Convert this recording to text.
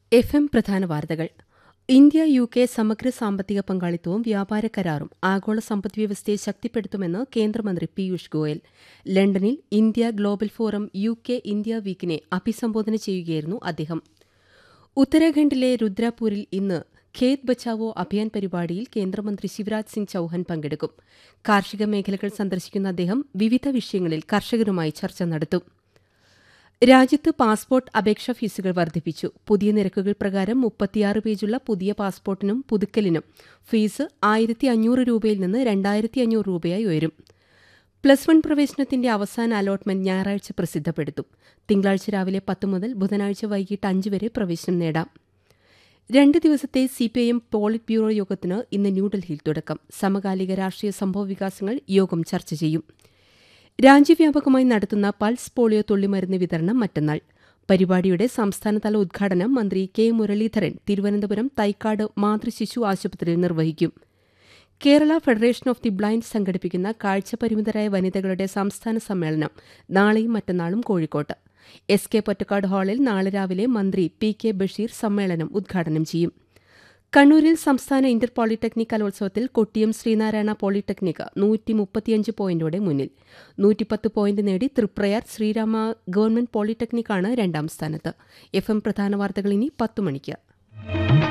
F M പ്രധാന വാർത്തകൾ India U K സമഗ്ര സാമ്പത്തിക പങ്കാളിത്തവും വ്യാപാര കരാറും ആഗോള സമ്പദ്വ്യവസ്ഥയെ ശക്തിപ്പെടുത്തുമെന്ന് കേന്ദ്രമന്ത്രി പീയൂഷ് ഗോയൽ ലണ്ടനിൽ India global forum U K India വീക്കിനെ അഭിസംബോധന ചെയ്യുകയായിരുന്നു അദ്ദേഹം ഉത്തരാഖണ്ഡിലെ രുദ്രാപൂരിൽ ഇന്ന് ഖേത് ബച്ചാവോ അഭിയാൻ പരിപാടിയിൽ കേന്ദ്രമന്ത്രി ശിവരാജ് സിംഗ് ചൌഹാൻ പങ്കെടുക്കും കാർഷിക മേഖലകൾ സന്ദർശിക്കുന്ന അദ്ദേഹം വിവിധ വിഷയങ്ങളിൽ കർഷകരുമായി ചർച്ച നടത്തും രാജ്യത്ത് പാസ്പോർട്ട് അപേക്ഷാ ഫീസുകൾ വർദ്ധിപ്പിച്ചു പുതിയ നിരക്കുകൾ പ്രകാരം മുപ്പത്തിയാറ് പേജുള്ള പുതിയ പാസ്പോർട്ടിനും പുതുക്കലിനും ഫീസ് ആയിരത്തി അഞ്ഞൂറ് രൂപയിൽ നിന്ന് രണ്ടായിരത്തി അഞ്ഞൂറ് രൂപയായി ഉയരും പ്ലസ് വൺ പ്രവേശനത്തിന്റെ അവസാന അലോട്ട്മെന്റ് ഞായറാഴ്ച പ്രസിദ്ധപ്പെടുത്തും തിങ്കളാഴ്ച രാവിലെ പത്ത് മുതൽ ബുധനാഴ്ച വൈകിട്ട് അഞ്ച് വരെ പ്രവേശനം നേടാം രണ്ട് ദിവസത്തെ സിപിഐഎം പോളിറ്റ് ബ്യൂറോ യോഗത്തിന് ഇന്ന് ന്യൂഡൽഹിയിൽ തുടക്കം സമകാലിക രാഷ്ട്രീയ സംഭവവികാസങ്ങൾ യോഗം ചർച്ച ചെയ്യും രാജ്യവ്യാപകമായി നടത്തുന്ന പൾസ് പോളിയോ തുള്ളിമരുന്ന് വിതരണം മറ്റന്നാൾ പരിപാടിയുടെ സംസ്ഥാനതല ഉദ്ഘാടനം മന്ത്രി കെ മുരളീധരൻ തിരുവനന്തപുരം തൈക്കാട് മാതൃശിശു ആശുപത്രിയിൽ നിർവഹിക്കും Kerala federation of the blind സംഘടിപ്പിക്കുന്ന കാഴ്ചപരിമിതരായ വനിതകളുടെ സംസ്ഥാന സമ്മേളനം നാളെയും മറ്റന്നാളും കോഴിക്കോട്ട് എസ് കെ പൊറ്റക്കാട് ഹാളിൽ നാളെ രാവിലെ മന്ത്രി പി കെ ബഷീർ സമ്മേളനം ഉദ്ഘാടനം ചെയ്യും കണ്ണൂരിൽ സംസ്ഥാന ഇന്റർ പോളിടെക്നിക് കലോത്സവത്തിൽ കൊട്ടിയം ശ്രീനാരായണ പോളിടെക്നിക് നൂറ്റി മുപ്പത്തിയഞ്ച് പോയിന്റോടെ മുന്നിൽ നൂറ്റിപ്പത്ത് പോയിന്റ് നേടി തൃപ്രയാർ ശ്രീരാമ ഗവൺമെന്റ് പോളിടെക്നിക്കാണ് രണ്ടാം സ്ഥാനത്ത് എഫ് എം പ്രധാന വാർത്തകൾ ഇനി പത്ത് മണിക്ക്